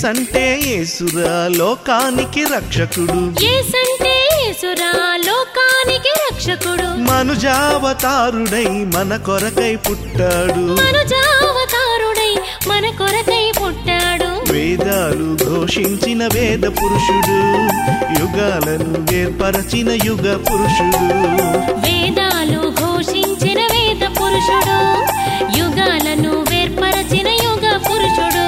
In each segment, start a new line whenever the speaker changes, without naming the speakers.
ఏసంటే ఏసురా లోకానికి రక్షకుడు
ఏసంటే యేసురా లోకానికి రక్షకుడు
మనుజావతారుడై మన కొరకై పుట్టాడు
మనుజావతారుడై మన కొరకై పుట్టాడు
వేదాలు ఘోషించిన వేద పురుషుడు యుగాలను వేర్పరచిన యుగ పురుషుడు
వేదాలు ఘోషించిన వేద పురుషుడు యుగాలను వేర్పరచిన యుగ పురుషుడు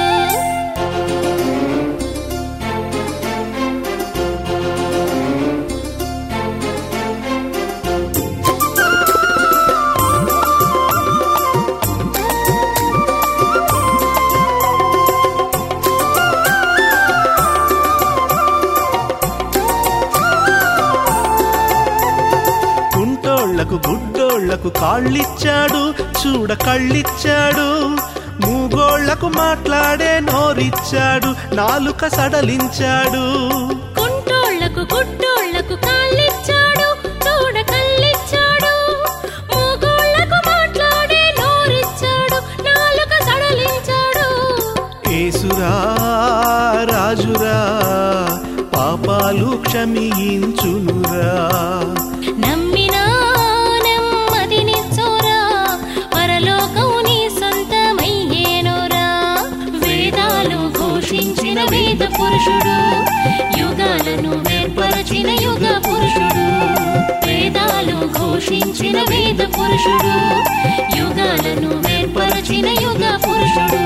కుంటోళ్లకు గుడ్డోళ్లకు కాళ్ళిచ్చాడు చూడ కళ్ళిచ్చాడు మూగోళ్లకు మాట్లాడే నోరిచ్చాడు నాలుక సడలించాడు
కుంటోళ్లకు గుడ్డోళ్లకు కాళ్ళిచ్చాడు చూడ కళ్ళిచ్చాడు మూగోళ్లకు మాట్లాడే నోరిచ్చాడు నాలుక సడలించాడు
ఏసురా రాజురా పాపాలు క్షమించునురా
నమ్మినా నెమ్మదినిచ్చురా పరలోకం నీ సొంతమయ్యేనురా వేదాలు ఘోషించిన వేద పురుషుడు యుగాలను వేర్పరచిన యుగ పురుషుడు వేదాలు ఘోషించిన వేద పురుషుడు యుగాలను వేర్పరచిన యుగ పురుషుడు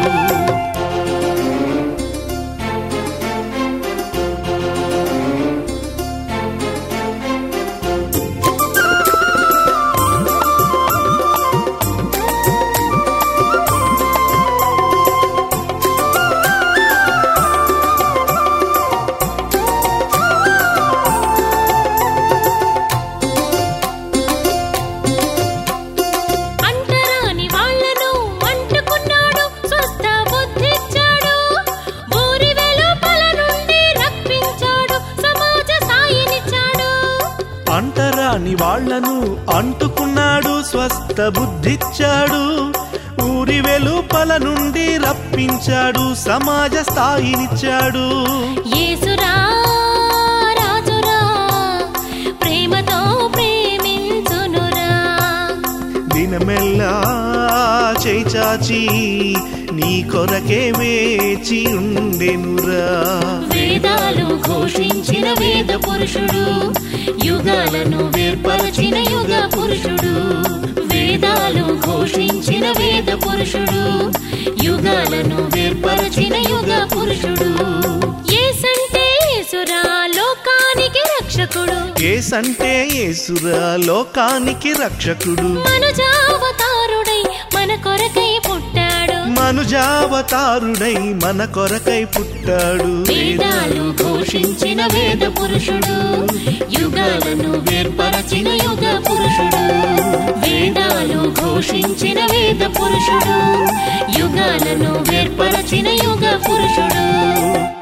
అంటరాని వాళ్ళను అంటుకున్నాడు స్వస్థ బుద్ధిచ్చాడు ఊరి వెలుపల నుండి రప్పించాడు సమాజ సాయినిచ్చాడు
అంటరాని వాళ్లను అంటుకున్నాడు స్వస్థ బుద్ధిచ్చాడు ఊరి వెలుపల నుండి రప్పించాడు సమాజ స్థాయినిచ్చాడు
యేసురా రాజురా ప్రేమతో ప్రేమించునురా
దినమెల్లా చేయి చాచి నీ కొరకే వేచి ఉండెనురా
వేదాలు ఘోషించిన వేద పురుషుడు యుగాలను వేర్పరచిన యుగ పురుషుడు వేదాలు ఘోషించిన వేద పురుషుడు యుగాలను వేర్పరచిన యుగ పురుషుడు ఏసంటే యేసురా లోకానికి రక్షకుడు
ఏసంటే ఏసురా లోకానికి రక్షకుడు
మనుజావతారుడై మన కొరకై పుట్టాడు
మనుజావతారుడై మన కొరకై పుట్టాడు
వేదాలు ఘోషించిన వేద పురుషుడు యుగాలను వేర్పరచిన యుగ పురుషుడు వేదాలు ఘోషించిన వేద పురుషుడు యుగాలను వేర్పరచిన యుగ పురుషుడు